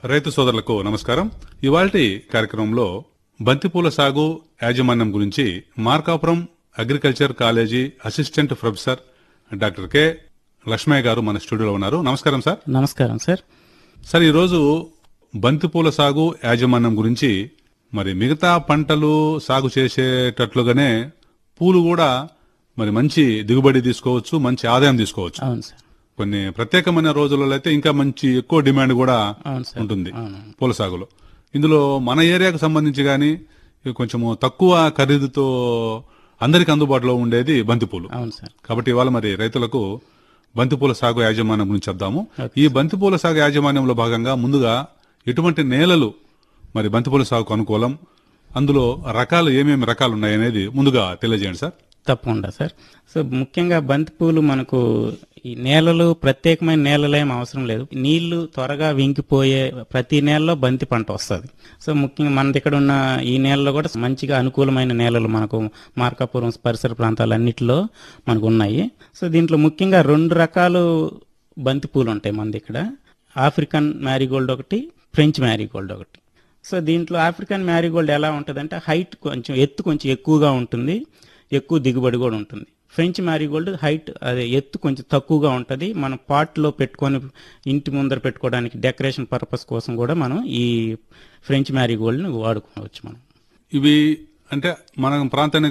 రైతు సోదరులకు నమస్కారం ఇవాల్టి కార్యక్రమంలో బంతిపూల సాగు యాజమాన్యం గురించి Markapuram agriculture college assistant professor doctor K Lakshmaiah garu మన స్టూడియోలో ఉన్నారు నమస్కారం సార్ నమస్కారం సార్ సార్ ఈరోజు బంతిపూల సాగు యాజమాన్యం గురించి మరి మిగతా పంటలు సాగు చేసేటట్లుగానే పూలు కూడా మరి మంచి దిగుబడి తీసుకోవచ్చు మంచి ఆదాయం తీసుకోవచ్చు అవును సార్ కొన్ని ప్రత్యేకమైన రోజులలో అయితే ఇంకా మంచి ఎక్కువ డిమాండ్ కూడా అవును సార్ ఉంటుంది అవును. పూల సాగులో ఇందులో మన ఏరియాకు సంబంధించి గాని కొంచెము తక్కువ ఖరీదుతో అందరికి అందుబాటులో ఉండేది బంతిపూలు అవును సార్ కాబట్టి ఇవాళ మరి రైతులకు బంతిపూల సాగు యాజమాన్యం గురించి చెప్దాము ఈ బంతిపూల సాగు యాజమాన్యంలో భాగంగా ముందుగా ఎటువంటి నేలలు మరి బంతిపూల సాగుకు అనుకూలం అందులో రకాలు ఏమేమి రకాలు ఉన్నాయి అనేది ముందుగా తెలియజేయండి సార్ తప్పకుండా సార్ సో ముఖ్యంగా బంతిపూలు మనకు ఈ నేలలు ప్రత్యేకమైన నేలలు ఏం అవసరం లేదు నీళ్లు త్వరగా వింకిపోయే ప్రతి నేలలో బంతి పంట వస్తుంది సో ముఖ్యంగా మన దగ్గర ఉన్న ఈ నేలలో కూడా మంచిగా అనుకూలమైన నేలలు మనకు మార్కాపురం పరిసర ప్రాంతాలన్నిటిలో మనకు ఉన్నాయి సో దీంట్లో ముఖ్యంగా రెండు రకాలు బంతిపూలు ఉంటాయి మన దగ్గర ఆఫ్రికన్ మ్యారీగోల్డ్ ఒకటి ఫ్రెంచ్ మ్యారీగోల్డ్ ఒకటి సో దీంట్లో ఆఫ్రికన్ మ్యారీగోల్డ్ ఎలా ఉంటుందంటే హైట్ కొంచెం ఎత్తు కొంచెం ఎక్కువగా ఉంటుంది ఎక్కువ దిగుబడి కూడా ఉంటుంది ఫ్రెంచ్ మ్యారీగోల్డ్ హైట్ అదే ఎత్తు కొంచెం తక్కువగా ఉంటుంది మనం పాట్లో పెట్టుకొని ఇంటి ముందర పెట్టుకోవడానికి డెకరేషన్ పర్పస్ కోసం కూడా మనం ఈ ఫ్రెంచ్ మ్యారీగోల్డ్ని వాడుకోవచ్చు మనం ఇవి అంటే మన ప్రాంతానికి